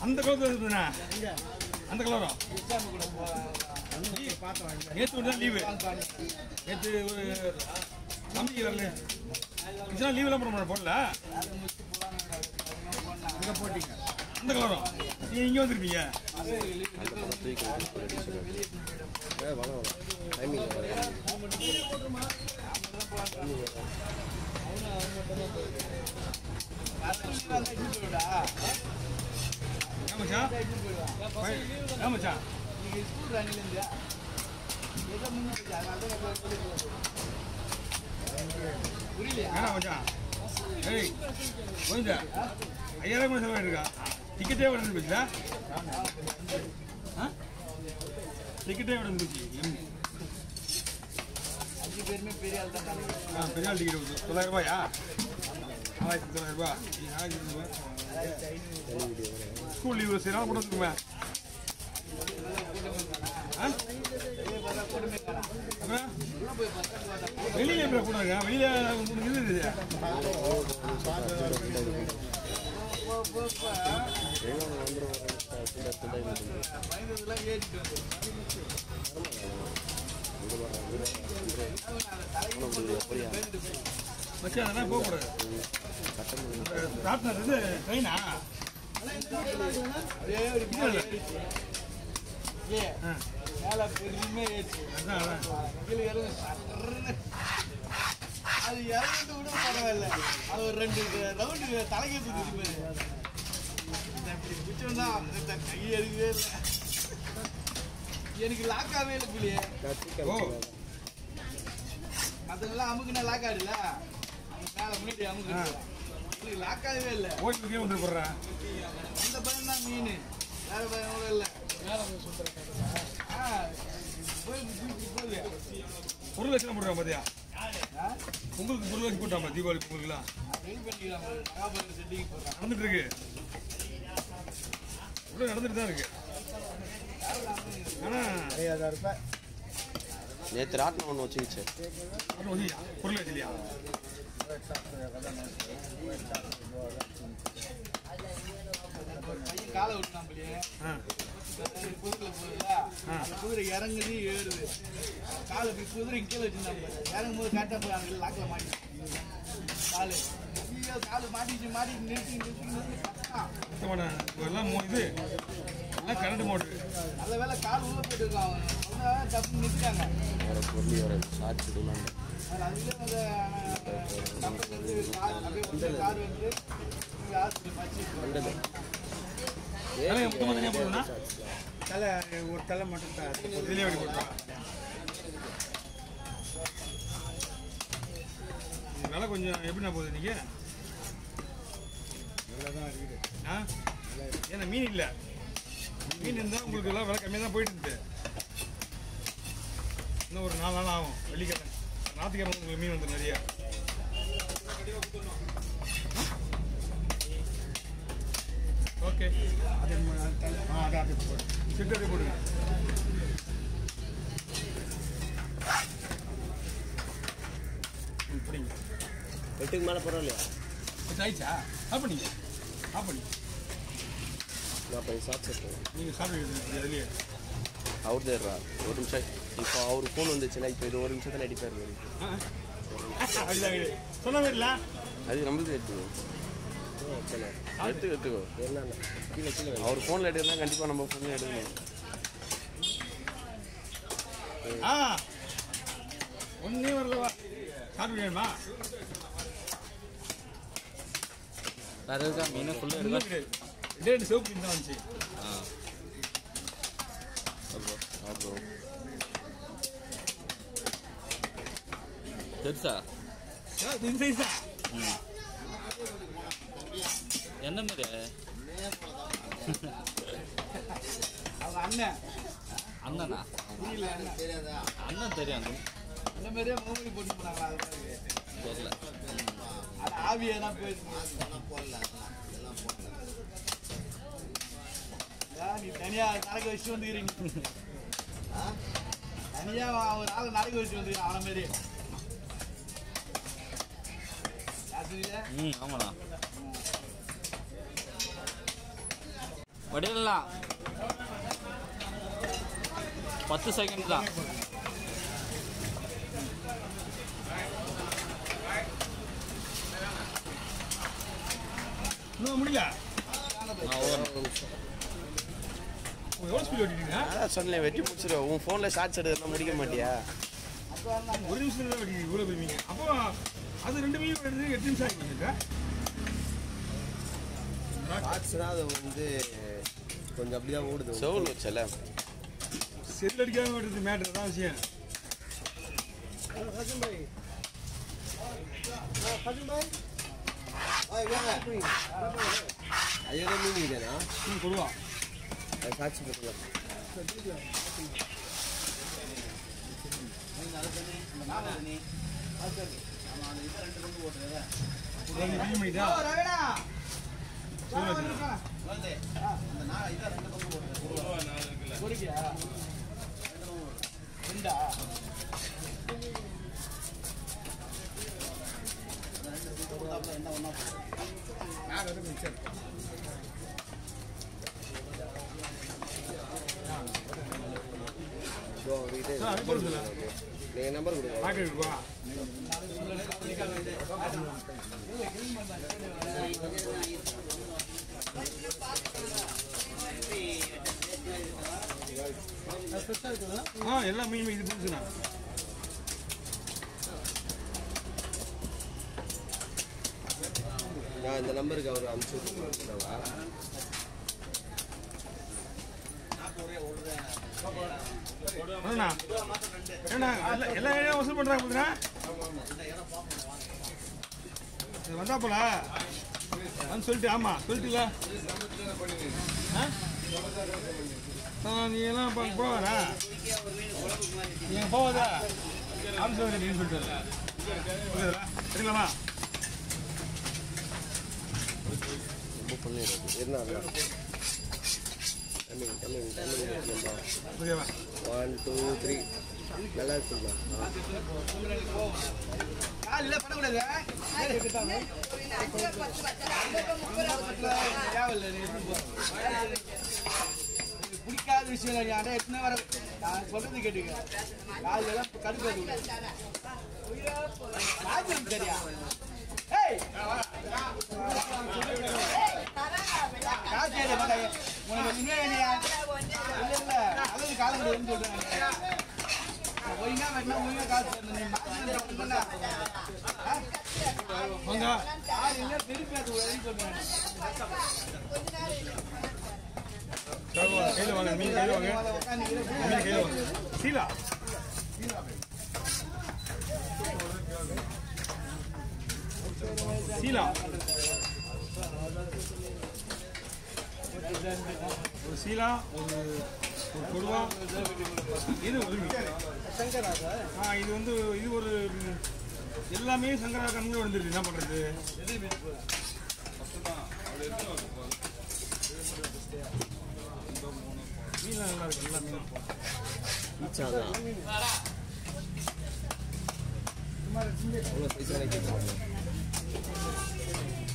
அந்த கலர் இருக்குதுண்ணா அந்த கலரும் எக்ஸாம் கூட போறாங்க நேற்று ஒரு லீவு நேற்று ஒரு தம்பி வரல இதெல்லாம் லீவெல்லாம் போட மாட்டேன் போடல இங்க போட்டீங்க அந்த கலரும் நீங்க இங்கே வந்திருப்பீங்க ஏன் மச்சான் ஏன் மச்சான் நீங்க ஸ்கூல் ரன்னில இருந்தா ஏதோ முன்னுக்கு அதனால தான் புரியலையா ஏன்னா மச்சான் ஏய் கொஞ்சம் ஐயாயிரம் கூட செலவாயிட்டு இருக்கா டிக்கெட்டே விட போச்சுல டிக்கெட்டே விட போச்சு அஞ்சு பேருமே பெரிய ஆள் தான் ஆ பெரிய ஆள் டிக்கெட் கொடுத்து தொள்ளாயிரம் ரூபாயா ஆயிரத்தி தொள்ளாயிரம் ரூபாய் ஆயிரத்தி ரூபாய் ஸ்கூல் லீவு சரி நாள் போட்டு வந்துருக்குமே ஆ அப்புறம் வெளியில எப்படி போடுறாங்க வெளியில உங்களுக்கு இது இருக்குது பயந்ததுலாம் ஏறிட்டு வந்து மச்சான் அதெல்லாம் போகக்கூடாது ராட்னர் இது ட்ரெயினா அதே ஒரு பின்னாடி ஏறிச்சு இல்லையே ஆ மேல பெருமே ஏறிச்சு அதான் அதான் கீழே இறங்க சர்ன்னு. அது இறங்கிட்டு கூட பரவாயில்ல அது ஒரு ரெண்டு ரவுண்டு தலைக்கு சுத்தி பாரு இந்த இப்படி பிடிச்சோம்னா இந்த கை எடுக்கவே இல்லை எனக்கு லாக் ஆகவே இல்லை பிள்ளையே ஓ மற்றதெல்லாம் அமுக்குனா லாக் ஆடுல அவங்க மேலே முன்னாடி அமுக்கு எனக்கு லாக் ஆகவே இல்லை ஓட்டுக்கே வந்து போடுறேன் அந்த பயம் தான் மீன் வேற பயம் கூட இல்லை ஆ போய் தூக்கி போகுது ஒரு லட்சம் போடுறான் பாத்தியா ஆ உங்களுக்கு ஒரு லட்சம் போட்டாமா தீபாவளி பொங்கலுக்குலாம் ரெடி பண்ணிக்கலாம் மகாபலிபுரம் செட்டிங் போடுறான் நடந்துட்டு இருக்கு உள்ள நடந்துட்டு தான் இருக்கு ஆனா ஐயாயிரம் ரூபாய் நேற்று ராட்டினம் ஒன்று வச்சுக்கிச்சு அது வந்து பொருள் வச்சு பையன் காலை விட்டுனான் பிள்ளையே ஆ குதிரை போகுதுல அந்த குதிரை இறங்குது ஏறுது காலை போய் குதிரை கீழே வச்சிருந்தாங்க இறங்கும் போது கரெக்டாக போய் அங்கே லாக்கில் மாட்டி காலு ஐயோ காலு மாட்டிச்சு மாட்டி நிறுத்தி நிறுத்தி நிறுத்தி கஷ்டம். சுத்தமான எல்லாம் மோ- இது எல்லாம் கரண்ட் மோட்ரு நல்ல வேலை கால் உள்ள போயிட்டு இருக்கான் அவன் ஒன்றா தப்பு நிறுத்திட்டாங்க வேறு பொருள் வேறு ஷார்ட்ஸ் இதெல்லாம் அது அதுலேயே அந்த தப்பு வந்து கார் அப்படியே வந்து கார் வந்து இங்கே ஹாஸ்பிட்டல் வச்சு வந்தது தலையை மொத்தமாக தனியாக போடுறா தலை ஒரு தலை மட்டும் தான் இதுலேயே அப்படி போட்டுருவா விலை கொஞ்சம் எப்படிண்ணா போகுது இன்னைக்கு தான் இருக்குது ஆ ஏன்னா மீன் இல்லை மீன் இருந்தால் உங்களுக்கு எல்லாம் விலை கம்மியாக தான் போயிட்டு இருந்துச்சு இன்னும் ஒரு நாலு நாள் ஆகும் வெள்ளிக்கிழமை ஞாயிற்றுக்கிழமை உங்களுக்கு மீன் வந்துடும் நிறைய ஓகே அது ஆ அது அப்படி போடு சிக்கரி போடுங்க ம், பிடிங்க எட்டுக்கு மேலே பரவாயில்லையா இது ஆயிடுச்சா ஆஃப் பண்ணிங்க ஆஃப் பண்ணி நான் போய் ஷார்ட்ஸ் எடுத்தேன் நீங்கள் சாப்பிட்டு அதுலேயே அவர் தேடுறா ஒரு நிமிஷம் இப்போ அவர் ஃபோன் வந்துச்சுன்னா இப்போ இது ஒரு நிமிஷத்தில் அடிப்பார் மாதிரி அப்படிதான் இது. சொன்ன மாதிரில அது நம்மளுக்கு எடுத்துக்கோ எடுத்து எடுத்துக்கோ கீழே கீழே அவர் ஃபோனில் எடுக்கிறதா கண்டிப்பாக நம்ம ஃபோனில் எடுக்கணும் ஆ ஒன்றே வரலவா சாப்பிட்டு வேணுமா வேற இருக்கா மீன் ஃபுல்லாக ஒன்றும் இருக்கா கிடையாது ரெண்டே ரெண்டு சிவப்பு மீன் தான் வந்துச்சு ஆ அப்புறம் பெருசா ஆ, இது சைஸ் தான் என்ன மாதிரி அவங்க அண்ணன் அண்ணனா புரியல அண்ணன் அண்ணன் தெரியும் அந்த இந்த மாதிரியே மூவி போட்டு போனாங்க அது மாதிரி தெரியல அது ஆவியா தான் போயிருக்கு ஏன் நீ தனியா நடக்க வச்சு வந்துக்கிறீங்க தனியா ஒரு ஆளை நடக்க வச்சு வந்துக்கிறேன் அவன மாதிரி யார் தெரியல? ம் ஆமாண்ணா வடியலாம் பத்து செகண்ட் தான் இன்னும் முடியல நான் ஒரு எவ்வளோ ஸ்பீட் ஓட்டிட்டீங்க அதான் சொன்னேன் வெட்டி முடிச்சிருவேன் உன் ஃபோனில் ஷார்ட்ஸ் எடுக்கிறதா முடிக்க மாட்டியா ஒரு நிமிஷத்துல தான் வெட்டி இவ்வளோ போயிருவீங்க அப்போ அது ரெண்டு மீன் எடுத்து எட்டு நிமிஷம் ஆகி வந்துருக்கா பார்ட்ஸ்னா அது வந்து கொஞ்சம் அப்படிதான் ஓடுது செவில் வச்சல செல் அடிக்காம விடுறது மேட்ரு தான் விஷயம் ஐயோ மீன் இதேனா ம் கொடுவா சாட்சி போட்டுக்கலாம் ரெண்டு மீன் பண்ணிட்டா சொல்லு வச்சுருக்கேன் சார் அது போடுங்க நீங்கள் நம்பர் கொடுங்க பாக்கெட் இருக்கா ஆ எல்லா மீனும் இது புதுசுண்ணா நான் இந்த நம்பருக்கு அவர் அனுப்பிச்சு விட்டுருக்கா அண்ணா ஏண்ணா எல்லா எல்லா ஏரியாவும் வசூல் பண்ணுறாங்க பார்த்தீங்கன்னா இது வந்தா போல வந்து சொல்லிட்டு ஆமாம் சொல்லிட்டுல ஆ ஆ, நீ எல்லாம் இப்போ போவாரா நீங்கள் போவாதா ஆஃபீஸ் வந்து சொல்லிட்டு ஓகேங்களா சரிங்களாமா புக் பண்ணிடுறது இருந்தாங்க கம்மிங் கம்மிங் கம்மிங் ஓகேவா ஒன் டூ த்ரீ நல்லா இருக்குங்களா பிடிக்காத விஷயம் யாரா எத்தனை வர நான் சொல்றது கேட்டுக்க காலையில எல்லாம் கடுப்பு வருது. ராஜ்யம் சரியா ஏய் காசு ஏறு, மகா. உனக்கு ஒண்ணுமே வேலையா? இல்ல, இல்ல. அழகு காலம் கிடையாதுன்னு சொல்றேன். ஒழுங்கா வெட்டினா ஒழுங்கா காசு தரணும். நீ மாத்தி தரணும் பண்ணா. ஆ? வாங்க யாரு இல்ல, திருப்பி அது உதவி சொல்றேன். கையில் வாங்க மீன் கையில் வாங்க மீன் கையில் வாங்க சீலா சீலா ஒரு சீலா ஒரு ஒரு கொடுவா இது ஒரு மீன் ஆ இது வந்து இது ஒரு ம், எல்லாமே சங்கரா கண்ணில் வந்துருக்கு என்ன பண்ணுறது மீன்லாம் நல்லா இருக்கு எல்லா மீனும் அவ்வளோ சைஸான கேட்குறாங்க